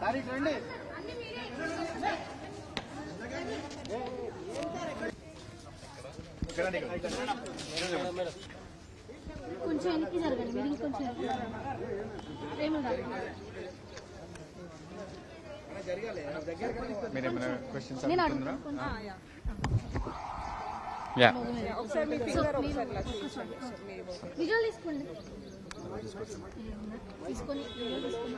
కొంచెం వెనక్కి జరగండి మీరు ఇంకొంచెం వెనక్కి జరగండి. ప్రేమలు కాదు. మీరు ఏమైనా క్వశ్చన్స్ నేను అడుగుతున్నారా అడుగుతాను యా ఒకసారి మీ ఫింగర్ ఒకసారి ఇలా చూపించండి మీ విజువల్ తీసుకోండి తీసుకొని విజువల్ తీసుకోండి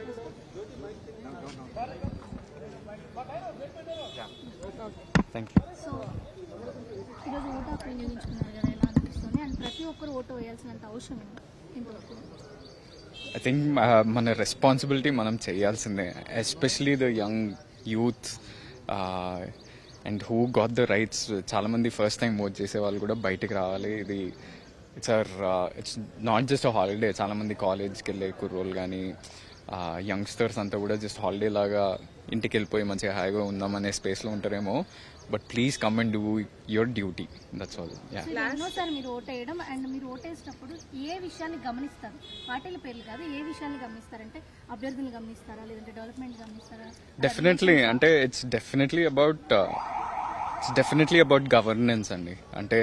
థ్యాంక్ యూ సో ఈరోజు ఓటు హక్కు వినియోగించుకున్నారు కదా ఎలా అనిపిస్తుంది అండ్ ప్రతి ఒక్కరు ఓటు వేయాల్సినంత అవసరం ఉంది ఇంతవరకు ఐ థింక్ మన రెస్పాన్సిబిలిటీ మనం చేయాల్సిందే especially the young youth and who got the rights చాలా మంది ఫస్ట్ టైం ఓట్ చేసే వాళ్ళు కూడా బయటికి రావాలి ఇది it's or it's not just holiday చాలా మంది కాలేజ్కి వెళ్ళే కుర్రోలు కానీ యంగ్స్టర్స్ అంతా కూడా జస్ట్ హాలిడే లాగా ఇంటికి వెళ్ళిపోయి మంచిగా హాయిగా ఉందామనే స్పేస్లో ఉంటారేమో but please come and do your duty that's all yeah so ఇది ఎన్నోసారి మీరు ఓటు వేయడం అండ్ మీరు ఓటు వేసేటప్పుడు ఏ విషయాన్ని గమనిస్తారు పార్టీల పేర్లు కాదు ఏ విషయాన్ని గమనిస్తారంటే అభ్యర్థులు గమనిస్తారా లేదంటే డెవలప్మెంట్ గమనిస్తారా డెఫినెట్లీ అంటే it's definitely about it's definitely about governance అండి అంటే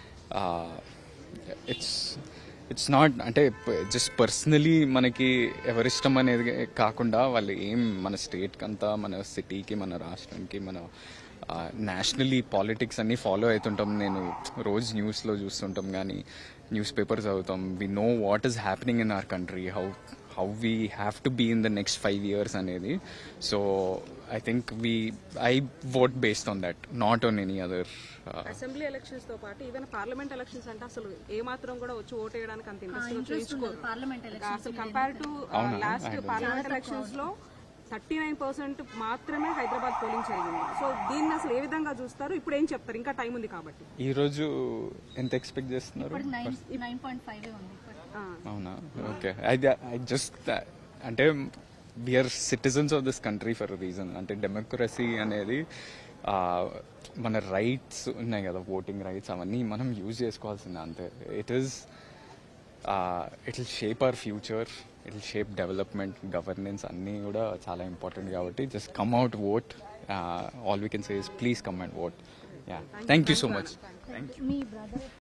ఇట్స్ ఇట్స్ నాట్ అంటే జస్ట్ పర్సనలీ మనకి ఎవరిష్టం అనేది కాకుండా వాళ్ళు ఏం మన స్టేట్కి అంతా మన సిటీకి మన రాష్ట్రానికి మన నేషనలీ పాలిటిక్స్ అన్ని ఫాలో అవుతుంటాం నేను రోజు న్యూస్లో చూస్తుంటాం కానీ న్యూస్ పేపర్స్ చదువుతాం we know what is happening in our country how how we have to be in the next five years అనేది so I think we I vote based on that not on any other assembly elections తో పాటు even parliament elections అంటే అసలు ఏ మాత్రం కూడా వచ్చి vote వేయడానికి అంత ఇంట్రెస్ట్ ఇంట్రెస్ట్ ఉండదు పార్లమెంట్ ఎలక్షన్ అసలు compare to last parliament elections లో థర్టీ నైన్ పర్సెంట్ మాత్రమే హైదరాబాద్ పోలింగ్ జరిగింది సో దీన్ని అసలు ఏ విధంగా చూస్తారు ఇప్పుడు ఏం చెప్తారు ఇంకా టైం ఉంది కాబట్టి ఈరోజు ఎంత ఎక్స్పెక్ట్ చేస్తున్నారు ఇప్పుడు నైన్ నైన్ పాయింట్ ఫైవ్ ఉంది ఇప్పుడు ఆ, అవునా ఓకే అయితే ఐ జస్ట్ అంటే we are citizens of this country for reason అంటే డెమోక్రసీ అనేది ఆ, మన రైట్స్ ఉన్నాయి కదా ఓటింగ్ రైట్స్ అవన్నీ మనం యూజ్ చేసుకోవాల్సిందే అంతే it is it will shape our future it will shape development governance అన్నీ కూడా చాలా ఇంపార్టెంట్ కాబట్టి just come out vote all we can say is please come and vote yeah thank you so much thank మీ brother